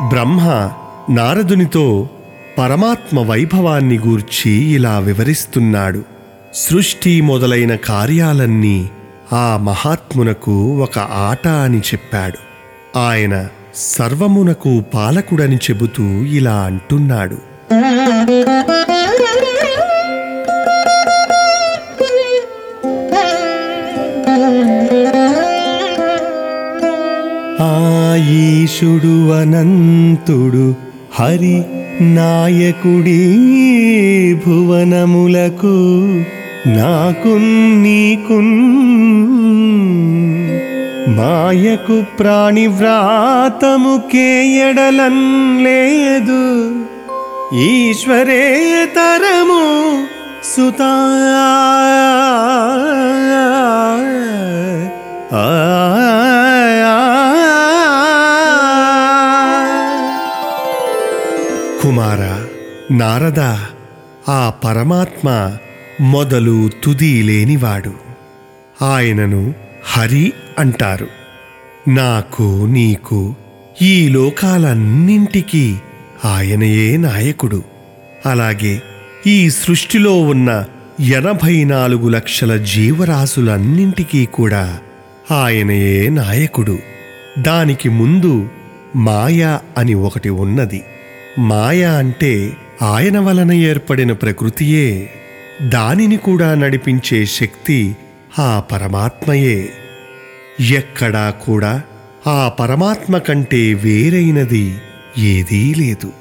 బ్రహ్మ నారదునితో పరమాత్మ వైభవాన్ని గూర్చి ఇలా వివరిస్తున్నాడు సృష్టి మొదలైన కార్యాలన్నీ ఆ మహాత్మునకు ఒక ఆట అని చెప్పాడు ఆయన సర్వమునకు పాలకుడని చెబుతూ ఇలా అంటున్నాడు ఆయీషుడు అనంతుడు హరి నాయకుడి భువనములకు నాకు నీకున్ మాయకు ప్రాణివ్రాతము కేయడలన్ లేదు ఈశ్వరేతరము సుతా కుమార నారద ఆ పరమాత్మ మొదలు తుది లేనివాడు ఆయనను హరి అంటారు నాకు నీకు ఈ లోకాలన్నింటికీ ఆయనయే నాయకుడు అలాగే ఈ సృష్టిలో ఉన్న ఎనభై నాలుగు లక్షల జీవరాశులన్నింటికీ కూడా ఆయనయే నాయకుడు దానికి ముందు మాయ అని ఒకటి ఉన్నది మాయ అంటే ఆయన వలన ఏర్పడిన ప్రకృతియే దానిని కూడా నడిపించే శక్తి ఆ పరమాత్మయే ఎక్కడా కూడా ఆ పరమాత్మ కంటే వేరైనది ఏదీ లేదు